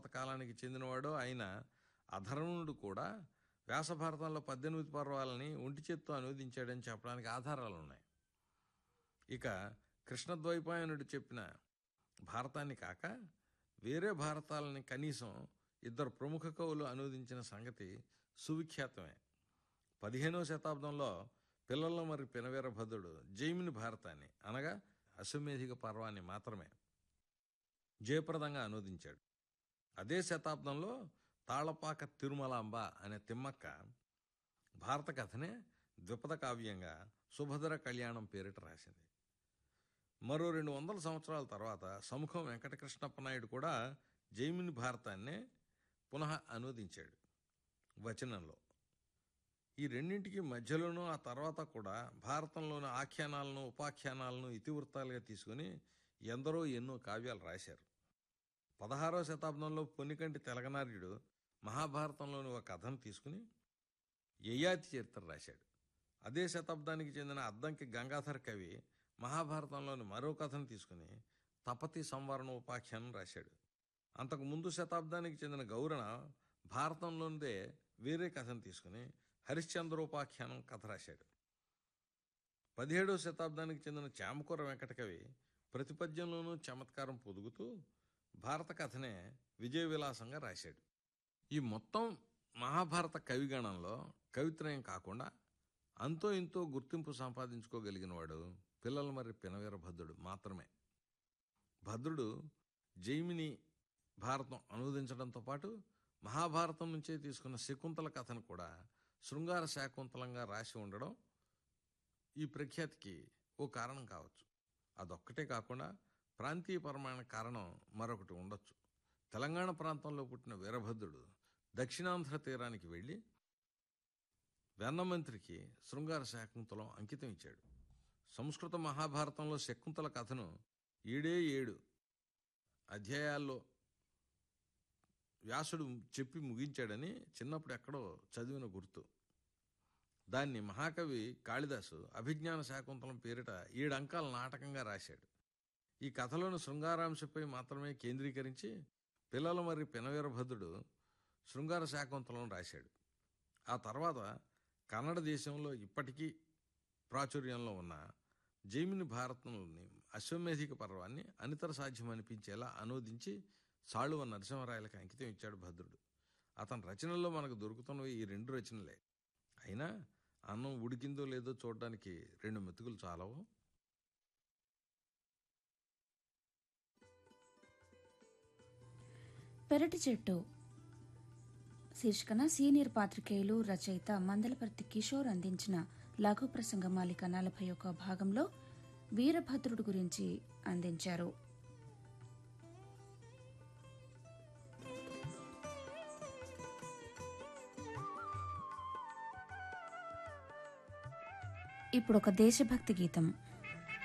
తర్వాత కాలానికి చెందినవాడో అయిన అధర్వణుడు కూడా వ్యాసభారతంలో పద్దెనిమిది పర్వాలని ఒంటి చేత్తో అనువదించాడని చెప్పడానికి ఆధారాలు ఉన్నాయి ఇక కృష్ణద్వైపాయనుడు చెప్పిన భారతాన్ని కాక వేరే భారతాలని కనీసం ఇద్దరు ప్రముఖ కవులు అనువదించిన సంగతి సువిఖ్యాతమే పదిహేనవ శతాబ్దంలో పిల్లల మరి పినవీరభద్రుడు జైమిని భారతాన్ని అనగా అశ్వమేధిక పర్వాన్ని మాత్రమే జయప్రదంగా అనువదించాడు అదే శతాబ్దంలో తాళపాక తిరుమలాంబ అనే తిమ్మక్క భారత కథనే ద్విపద కావ్యంగా సుభద్ర కళ్యాణం పేరిట రాసింది మరో రెండు వందల సంవత్సరాల తర్వాత సముఖం వెంకటకృష్ణప్ప నాయుడు కూడా జైమిని భారతాన్నే పునః అనువదించాడు వచనంలో ఈ రెండింటికి మధ్యలోనూ ఆ తర్వాత కూడా భారతంలోని ఆఖ్యానాలను ఉపాఖ్యానాలను ఇతివృత్తాలుగా తీసుకుని ఎందరో ఎన్నో కావ్యాలు రాశారు పదహారవ శతాబ్దంలో పొన్నికంటి తెలగనార్యుడు మహాభారతంలోని ఒక కథను తీసుకుని యయాతి చరిత్ర రాశాడు అదే శతాబ్దానికి చెందిన అద్దంకి గంగాధర్ కవి మహాభారతంలోని మరో కథను తీసుకుని తపతి సంవరణ ఉపాఖ్యానం రాశాడు అంతకు ముందు శతాబ్దానికి చెందిన గౌరణ భారతంలోనిదే వేరే కథను తీసుకుని హరిశ్చంద్రోపాఖ్యానం కథ రాశాడు పదిహేడవ శతాబ్దానికి చెందిన చామకూర వెంకటకవి ప్రతిపద్యంలోనూ చమత్కారం పొదుగుతూ భారత కథనే విజయ విలాసంగా రాశాడు ఈ మొత్తం మహాభారత కవిగణంలో కవిత్రయం కాకుండా అంతో ఇంతో గుర్తింపు సంపాదించుకోగలిగిన వాడు పిల్లల మరి పినవీరభద్రుడు మాత్రమే భద్రుడు జైమిని భారతం అనువదించడంతో పాటు మహాభారతం నుంచే తీసుకున్న శకుంతల కథను కూడా శృంగార శాకుంతలంగా రాసి ఉండడం ఈ ప్రఖ్యాతికి ఓ కారణం కావచ్చు అదొక్కటే కాకుండా ప్రాంతీయపరమైన కారణం మరొకటి ఉండొచ్చు తెలంగాణ ప్రాంతంలో పుట్టిన వీరభద్రుడు దక్షిణాంధ్ర తీరానికి వెళ్ళి వెన్నమంత్రికి శృంగార శాకుంతలం అంకితం ఇచ్చాడు సంస్కృత మహాభారతంలో శకుంతల కథను ఏడే ఏడు అధ్యాయాల్లో వ్యాసుడు చెప్పి ముగించాడని చిన్నప్పుడు ఎక్కడో చదివిన గుర్తు దాన్ని మహాకవి కాళిదాసు అభిజ్ఞాన శాకుంతలం పేరిట ఏడు అంకాల నాటకంగా రాశాడు ఈ కథలోని శృంగారాంశపై మాత్రమే కేంద్రీకరించి పిల్లల మరి పినవీరభద్రుడు శృంగార శాకుంతలం రాశాడు ఆ తర్వాత కన్నడ దేశంలో ఇప్పటికీ ప్రాచుర్యంలో ఉన్న జైమిని భారతంలోని అశ్వమేధిక పర్వాన్ని అనితర సాధ్యం అనిపించేలా అనువదించి సాళువ నరసింహరాయలకు అంకితం ఇచ్చాడు భద్రుడు అతని రచనల్లో మనకు దొరుకుతున్నవి ఈ రెండు రచనలే అయినా అన్నం ఉడికిందో లేదో చూడడానికి రెండు మెతుకులు చాలవు పెరటి చెట్టు శీర్షికన సీనియర్ పాత్రికేయులు రచయిత మందలపర్తి కిషోర్ అందించిన లఘు ప్రసంగ మాలిక నలభై ఒక భాగంలో వీరభద్రుడు గురించి అందించారు ఇప్పుడు ఒక దేశభక్తి గీతం